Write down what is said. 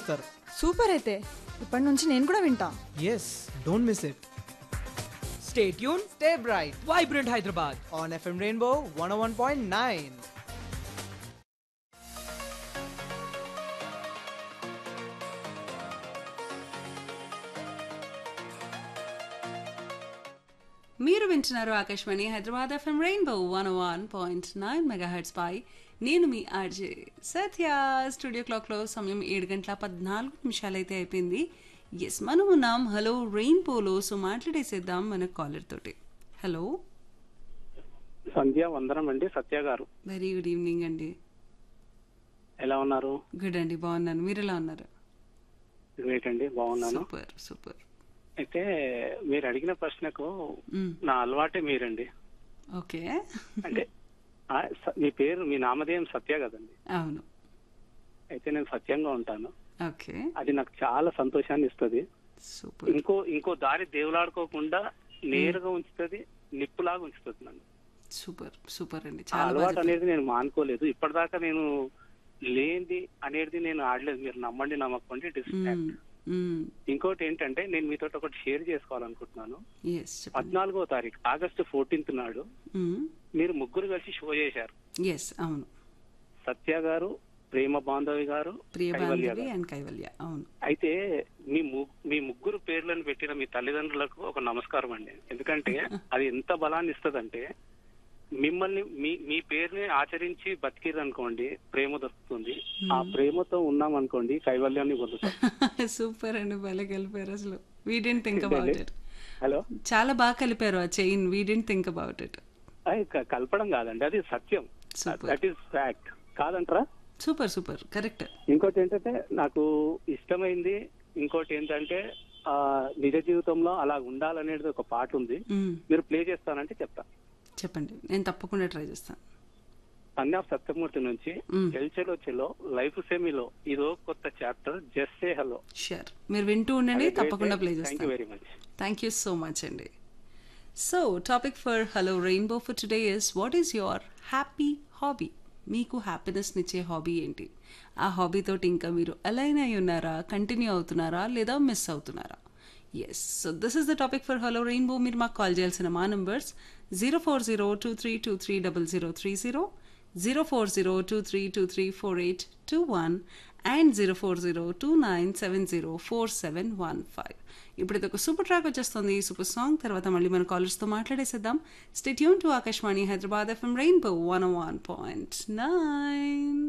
చూస్తారు సూపర్ అయితే ఇప్పటి నుంచి నేను కూడా వింటా yes don't miss it Stay tuned, stay bright Vibrant Hyderabad. On FM rainbow one one point nine మీరు వింటున్నారు Akashvani Hyderabad FM rainbow one one point nine megahertz పై నేను మీ ఆర్జే సత్య స్టూడియో క్లాక్లో సమయం ఏడు గంటల పద్నాలుగు నిమిషాలైతే అయిపోయింది ఎస్ మనం ఉన్నాం హలో రెయిన్బోలో సో మాట్లాడేసేద్దాం మన కాలర్ తోటి హలో సంధ్య వందనం అండి సత్య గారు వెరీ గుడ్ ఈవినింగ్ అండి ఎలా ఉన్నారు గుడ్ అండి బాగున్నాను మీరు ఎలా ఉన్నారు గ్రేట్ అండి బాగున్నాను సూపర్ సూపర్ అయితే మీరు అడిగిన ప్రశ్నకు నా అలవాటే మీరండి ఓకే అంటే ఆ, స- మీ పేరు మీ నామధేయం సత్య కదండి అవును అయితే నేను సత్యంగా ఉంటాను ఓకే అది నాకు చాలా సంతోషాన్ని ఇస్తుంది సూపర్ ఇంకో ఇంకో దారి దేవులాడుకోకుండా నేరుగా ఉంచుతుంది నిప్పులాగా ఉంచుతుంది నన్ను సూపర్ సూపర్ అండి ఆ చాలా బాగా అలవాటు చెప్పారు. అనేది నేను మానుకోలేదు ఇప్పటిదాకా నేను లేనిది అనేది నేను ఆడలేదు మీరు నమ్మండి నమ్మకండి ఇట్ ఇస్ మ్మ్. మ్మ్. ఇంకోటి ఏంటంటే నేను మీతో ఒకటి షేర్ చేసుకోవాలనుకుంటున్నాను ఎస్ చెప్పండి పద్నాలుగో తారీఖు ఆగస్టు ఫోర్టీన్త్ నాడు మ్మ్. మీరు ముగ్గురు కలిసి షో చేశారు ఎస్ అవును సత్య గారు ప్రేమ బాంధవి గారు ప్రియ కైవల్య బాంధవి గారు. అండ్ కైవల్య అవును అయితే మీ ము- మీ ముగ్గురు పేర్లను పెట్టిన మీ తల్లిదండ్రులకు ఒక నమస్కారం అండి ఎందుకంటే అది ఎంత బలాన్ని ఇస్తదంటే మిమ్మల్ని మీ మీ పేరుని ఆచరించి బతికిరు అనుకోండి ప్రేమ దొరుకుతుంది ఆ ప్రేమతో ఉన్నాం అనుకోండి కైవల్యాన్ని పొందుతాం సూపర్ అండి భలే కలిపారు అసలు we don't think about it hello చాలా బాగా కలిపారు ఆ chain we don't think about it అది క- కలపడం కాదండి అది సత్యం Super. దట్ ఈస్ ఫ్యాక్ట్ కాదంటారా సూపర్ సూపర్ కరెక్ట్ ఇంకోటి ఏంటంటే నాకు ఇష్టమైంది ఇంకోటి ఏంటంటే ఆ నిజ జీవితంలో అలా ఉండాలనేది ఒక పాట ఉంది మీరు ప్లే చేస్తానంటే చెప్తా చెప్పండి నేను తప్పకుండా ట్రై చేస్తాను సన్యాఫ్ సత్యమూర్తి నుంచి మ్మ్. చెల్చెలో చెలో లైఫ్ సెమీలో ఇదో కొత్త chapter just say hello sure మీరు వింటూ ఉండండి తప్పకుండా ప్లే థ్యాంక్ యూ చేస్తాను very much thank you so much అండి so topic for hello rainbow for today is what is your happy hobby మీకు హ్యాపీనెస్నిచ్చే హాబీ ఏంటి ఆ హాబీతోటి ఇంకా మీరు అలైన్ అయి ఉన్నారా కంటిన్యూ అవుతున్నారా లేదా మిస్ అవుతున్నారా yes so this is the topic for hello rainbow మీరు మాకు కాల్ చేయాల్సిన మా numbers zero four zero two three two three double zero three zero zero four zero two three two three four eight two one and zero four zero two nine seven zero four seven one five ఇప్పుడు ఇది ఒక super track వచ్చేస్తుంది ఈ super song తర్వాత మళ్ళీ మన కాలర్స్తో మాట్లాడేసేద్దాం stay tuned to Akashvani Hyderabad FM rainbow one one point nine